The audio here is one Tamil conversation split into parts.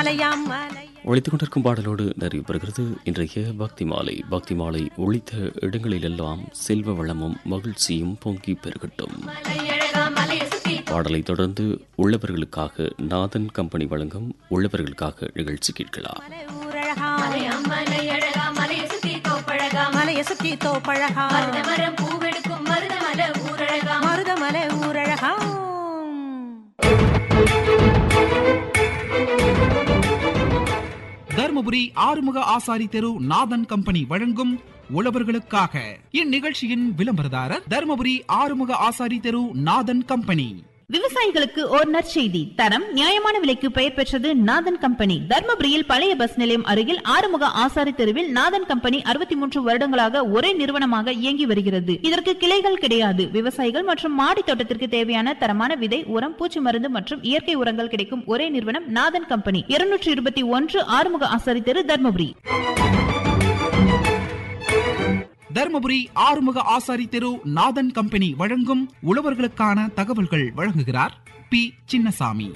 மலையாம் மலை ஒழித்துக் கொண்டிருக்கும் பாடலோடு நிறைவு பெறுகிறது இன்றைய பக்தி மாலை பக்தி மாலை ஒழித்த இடங்களிலெல்லாம் செல்வ வளமும் மகிழ்ச்சியும் பொங்கி பெருகட்டும் பாடலை தொடர்ந்து உள்ளவர்களுக்காக நாதன் கம்பெனி வழங்கும் உள்ளவர்களுக்காக நிகழ்ச்சி கேட்கலாம் மலை ஊரழகா மலையழகா மலையை சுத்தி தோப்பழகா மலைய சுத்தி தோப்பழகா மருத மரம் பூவெடுக்கும் மருத மலை ஊரழகா மருதமலை ஊரழகா தர்மபுரி ஆறுமுக ஆசாரி தெரு நாதன் கம்பெனி வழங்கும் உழவர்களுக்காக இந்நிகழ்ச்சியின் விளம்பரதாரர் தர்மபுரி ஆறுமுக ஆசாரி தெரு நாதன் கம்பெனி விவசாயிகளுக்கு ஓர் நற்செய்தி தரம் நியாயமான விலைக்கு பெயர் பெற்றது நாதன் கம்பெனி தர்மபுரியில் பழைய பஸ் நிலையம் அருகில் ஆறுமுக ஆசாரி தெருவில் நாதன் கம்பெனி அறுபத்தி மூன்று வருடங்களாக ஒரே நிறுவனமாக இயங்கி வருகிறது இதற்கு கிளைகள் கிடையாது விவசாயிகள் மற்றும் மாடி தோட்டத்திற்கு தேவையான தரமான விதை உரம் பூச்சி மருந்து மற்றும் இயற்கை உரங்கள் கிடைக்கும் ஒரே நிறுவனம் நாதன் கம்பெனி இருநூற்றி இருபத்தி ஒன்று ஆறுமுக ஆசாரி தெரு தர்மபுரி தர்மபுரி ஆறுமுக ஆசாரி தெரு நாதன் கம்பெனி வழங்கும் உழவர்களுக்கான தகவல்கள் வழங்குகிறார் பி சின்னசாமி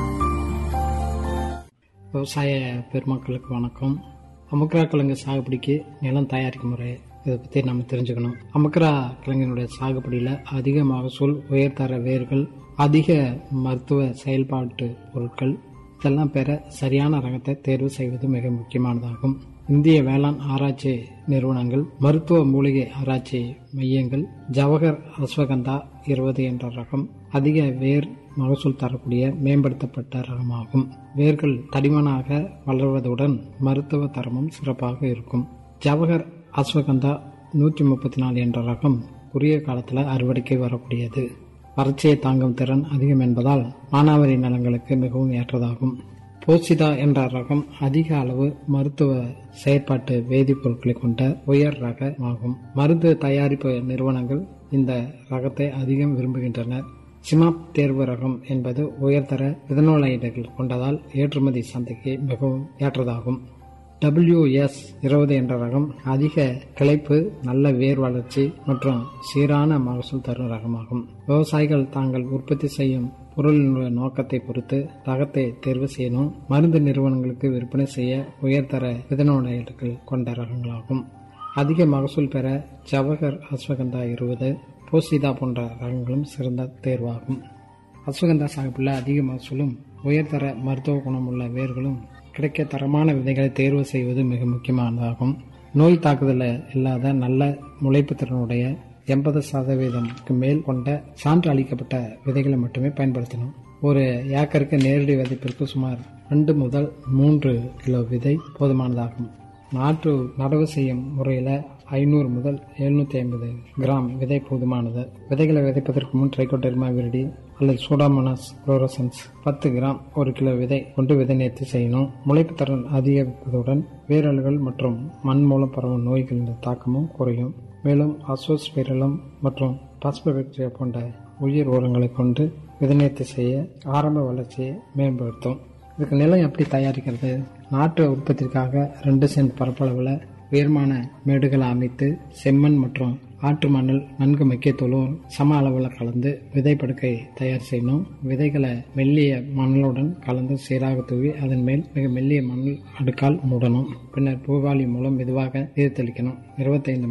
விவசாய பெருமக்களுக்கு வணக்கம் அமுக்ரா கிழங்கு சாகுபடிக்கு நிலம் தயாரிக்கும் முறை இதை பற்றி நம்ம தெரிஞ்சுக்கணும் அமுக்ரா கிழங்கினுடைய சாகுபடியில் அதிக மகசூல் உயர்தர வேர்கள் அதிக மருத்துவ செயல்பாட்டு பொருட்கள் இதெல்லாம் பெற சரியான ரகத்தை தேர்வு செய்வது மிக முக்கியமானதாகும் இந்திய வேளாண் ஆராய்ச்சி நிறுவனங்கள் மருத்துவ மூலிகை ஆராய்ச்சி மையங்கள் ஜவஹர் அஸ்வகந்தா இருபது என்ற ரகம் அதிக வேர் மகசூல் தரக்கூடிய மேம்படுத்தப்பட்ட ரகமாகும் வேர்கள் தடிமனாக வளர்வதுடன் மருத்துவ தரமும் சிறப்பாக இருக்கும் ஜவஹர் அஸ்வகந்தா நூற்றி முப்பத்தி நாலு என்ற ரகம் குறுகிய காலத்தில் அறுவடைக்கு வரக்கூடியது வறட்சியை தாங்கும் திறன் அதிகம் என்பதால் மானாவாரி நிலங்களுக்கு மிகவும் ஏற்றதாகும் போசிதா என்ற ரகம் அதிக அளவு மருத்துவ செயற்பாட்டு வேதிப்பொருட்களை கொண்ட உயர் ரகமாகும் மருந்து தயாரிப்பு நிறுவனங்கள் இந்த ரகத்தை அதிகம் விரும்புகின்றனர் சிமாப் தேர்வு ரகம் என்பது உயர்தர விதனோலைடுகள் கொண்டதால் ஏற்றுமதி சந்தைக்கு மிகவும் ஏற்றதாகும் டபிள்யூஎஸ் இருபது என்ற ரகம் அதிக கிளைப்பு நல்ல வேர் வளர்ச்சி மற்றும் சீரான மகசூல் தரும் ரகமாகும் விவசாயிகள் தாங்கள் உற்பத்தி செய்யும் பொருளினுடைய நோக்கத்தை பொறுத்து ரகத்தை தேர்வு செய்யணும் மருந்து நிறுவனங்களுக்கு விற்பனை செய்ய உயர்தர விதனோடைகள் கொண்ட ரகங்களாகும் அதிக மகசூல் பெற ஜவஹர் அஸ்வகந்தா இருபது போசிதா போன்ற ரகங்களும் சிறந்த தேர்வாகும் அஸ்வகந்தா சாகுபில் அதிக மகசூலும் உயர்தர மருத்துவ குணமுள்ள வேர்களும் கிடைக்க தரமான விதைகளை தேர்வு செய்வது மிக முக்கியமானதாகும் நோய் தாக்குதல் இல்லாத நல்ல முளைப்பு திறனுடைய எண்பது சதவீதம்க்கு மேல் கொண்ட சான்று அளிக்கப்பட்ட விதைகளை மட்டுமே பயன்படுத்தணும் ஒரு ஏக்கருக்கு நேரடி விதைப்பிற்கு சுமார் ரெண்டு முதல் மூன்று கிலோ விதை போதுமானதாகும் நாற்று நடவு செய்யும் முறையில் ஐநூறு முதல் எழுநூற்றி ஐம்பது கிராம் விதை போதுமானது விதைகளை விதைப்பதற்கு முன் ட்ரைகோடெர்மா விரடி அல்லது சூடாமோனாஸ் குளோரோசன்ஸ் பத்து கிராம் ஒரு கிலோ விதை கொண்டு விதை நேர்த்தி செய்யணும் முளைப்பு திறன் அதிகரிப்பதுடன் வேரல்கள் மற்றும் மண் மூலம் பரவும் நோய்களின் தாக்கமும் குறையும் மேலும் அசோஸ்பெரலம் மற்றும் பாஸ்போபாக்டீரியா போன்ற உயிர் உரங்களை கொண்டு விதைநேர்த்தி செய்ய ஆரம்ப வளர்ச்சியை மேம்படுத்தும் இதுக்கு நிலம் எப்படி தயாரிக்கிறது நாட்டு உற்பத்திற்காக ரெண்டு சென்ட் பரப்பளவில் உயர்மான மேடுகளை அமைத்து செம்மண் மற்றும் ஆற்று மணல் நன்கு மெக்கியத்தூளும் சம அளவில் கலந்து விதை படுக்கை தயார் செய்யணும் விதைகளை மெல்லிய மணலுடன் கலந்து சீராக தூவி அதன் மேல் மிக மெல்லிய மணல் அடுக்கால் மூடணும் பின்னர் பூவாளி மூலம் மெதுவாக நீர் தெளிக்கணும் இருபத்தைந்து